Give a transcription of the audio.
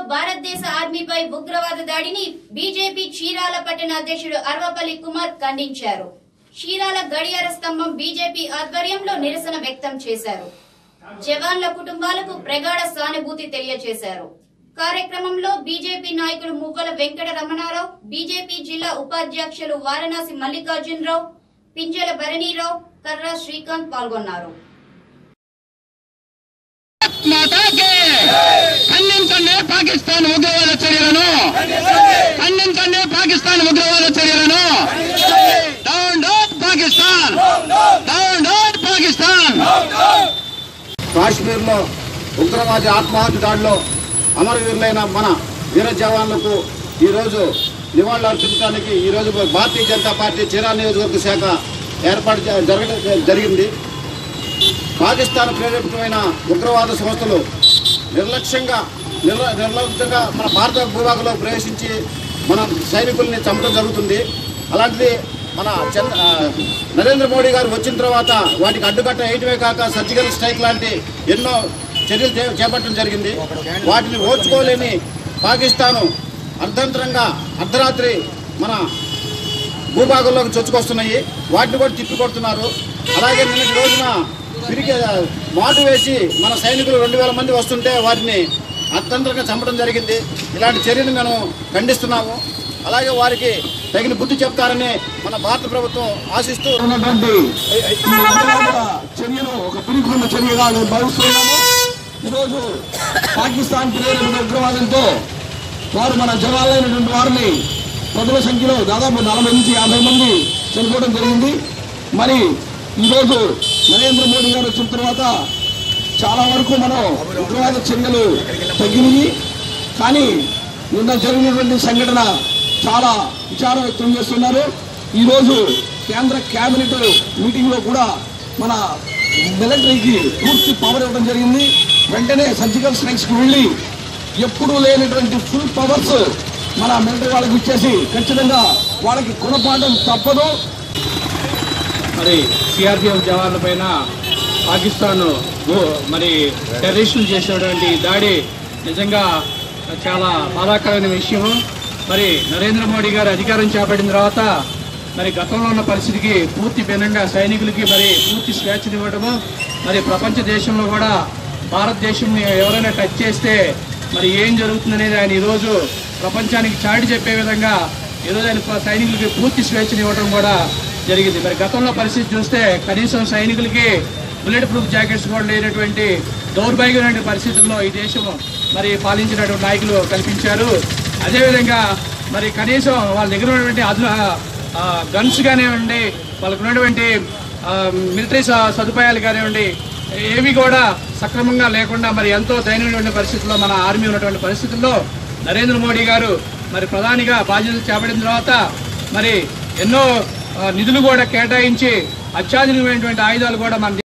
భారతదేశ ఆర్మీపై ఉగ్రవాద దాడిని బీజేపీ చీరాల పట్టణ అధ్యక్షుడు అర్వపల్లి కుమార్ ఖండించారు చీరాల గడియార స్తంభం బీజేపీ ఆధ్వర్యంలో నిరసన వ్యక్తం చేశారు జవాన్ల కుటుంబాలకు ప్రగాఢ సానుభూతి తెలియజేశారు కార్యక్రమంలో బీజేపీ నాయకులు మువ్వల వెంకట రమణారావు బీజేపీ జిల్లా ఉపాధ్యక్షులు వారణాసి మల్లికార్జునరావు పింజల భరణీరావు కర్రా శ్రీకాంత్ పాల్గొన్నారు మాతాకి ఖండించండి పాకిస్తాన్ ఉగ్రవాద చర్యలను ఖండించండి పాకిస్తాన్ ఉగ్రవాద చర్యలను down down Pakistan down down Pakistan కాశ్మీర్లో ఉగ్రవాది ఆత్మహత్య దాడిలో అమరవీరులైన మన వీర జవాన్లకు ఈరోజు నివాళులు అర్పించడానికి ఈరోజు భారతీయ జనతా పార్టీ చీరా నియోజకవర్గ శాఖ ఏర్పాటు చే- జరగడం జరిగింది పాకిస్తాన్ ప్రేరేపితమైన ఉగ్రవాద సంస్థలు నిర్లక్ష్యంగా నిర్ల నిర్లక్ష్యంగా మన భారత భూభాగంలో ప్రవేశించి మన సైనికుల్ని చంపడం జరుగుతుంది అలాంటిది మన చంద్ర ఆ, నరేంద్ర మోడీ గారు వచ్చిన తర్వాత వాటికి అడ్డుకట్ట వేయటమే కాక సర్జికల్ స్ట్రైక్ లాంటి ఎన్నో చర్యలు చే- చేపట్టడం జరిగింది వాటిని ఓర్చుకోలేని పాకిస్తాను అర్ధంతరంగా అర్ధరాత్రి మన భూభాగంలోకి చొచ్చుకొస్తున్నాయి వాటిని కూడా తిప్పికొడుతున్నారు అలాగే నిన్నటి రోజున తిరిగి మాటు వేసి మన సైనికులు రెండు వేల మంది వస్తుంటే వారిని అత్యంతరంగా చంపడం జరిగింది ఇలాంటి చర్యను మేము ఖండిస్తున్నాము అలాగే వారికి తగిన బుద్ధి చెప్తారని మన భారత ప్రభుత్వం ఆశిస్తూ ఉన్నటువంటి ఈ ఉగ్రవాద చర్యను ఒక పిరికొన్న చర్యగా మేము భావిస్తున్నాము ఈరోజు పాకిస్తాన్ ప్రేరేపిత ఉగ్రవాదంతో వారు మన జవాన్లైనటువంటి వారిని ప్రజల సంఖ్యలో దాదాపు నలభై నుంచి యాభై మంది చనిపోవడం జరిగింది మరి ఈరోజు నరేంద్ర మోడీ గారు వచ్చిన తర్వాత చాలా వరకు మనం ఉగ్రవాద చర్యలు తగ్గినాయి కానీ నిన్న జరిగినటువంటి సంఘటన చాలా విచారం వ్యక్తం చేస్తున్నారు ఈరోజు కేంద్ర కేబినెట్ మీటింగ్ లో కూడా మన మిలిటరీకి పూర్తి పవర్ ఇవ్వడం జరిగింది వెంటనే సర్జికల్ స్ట్రైక్స్ కి వెళ్ళి ఎప్పుడూ లేనటువంటి ఫుల్ పవర్స్ మన మిలిటరీ వాళ్ళకి ఇచ్చేసి ఖచ్చితంగా వాళ్ళకి గుణపాఠం తప్పదు మరి సిఆర్పిఎఫ్ జవాన్ల పైన పాకిస్తాన్ గో- మరి టెర్రరిస్టులు చేసినటువంటి దాడి నిజంగా చాలా బాధాకరమైన విషయము మరి నరేంద్ర మోడీ గారు అధికారం చేపట్టిన తర్వాత మరి గతంలో ఉన్న పరిస్థితికి పూర్తి భిన్నంగా సైనికులకి మరి పూర్తి స్వేచ్ఛనివ్వడము మరి ప్రపంచ దేశంలో కూడా భారతదేశంని ఎవరైనా టచ్ చేస్తే మరి ఏం జరుగుతుందనేది ఆయన ఈరోజు ప్రపంచానికి చాటి చెప్పే విధంగా ఈరోజు ఆయన ప- సైనికులకి పూర్తి స్వేచ్ఛనివ్వడం కూడా జరిగింది మరి గతంలో పరిస్థితి చూస్తే కనీసం సైనికులకి బుల్లెట్ ప్రూఫ్ జాకెట్స్ కూడా లేనటువంటి దౌర్భాగ్యమైన పరిస్థితుల్లో ఈ దేశం మరి పాలించినటువంటి నాయకులు కల్పించారు అదేవిధంగా మరి కనీసం వాళ్ళ దగ్గర ఉన్నటువంటి అదు గన్స్ కానివ్వండి వాళ్ళకు ఉన్నటువంటి మిలిటరీ సదుపాయాలు కానివ్వండి ఏవి కూడా సక్రమంగా లేకుండా మరి ఎంతో దయనీయమైన పరిస్థితుల్లో మన ఆర్మీ ఉన్నటువంటి పరిస్థితుల్లో నరేంద్ర మోడీ గారు మరి ప్రధానిగా బాధ్యతలు చేపట్టిన తర్వాత మరి ఎన్నో ఆ, నిధులు కూడా కేటాయించి అత్యాధునికమైనటువంటి ఆయుధాలు కూడా మన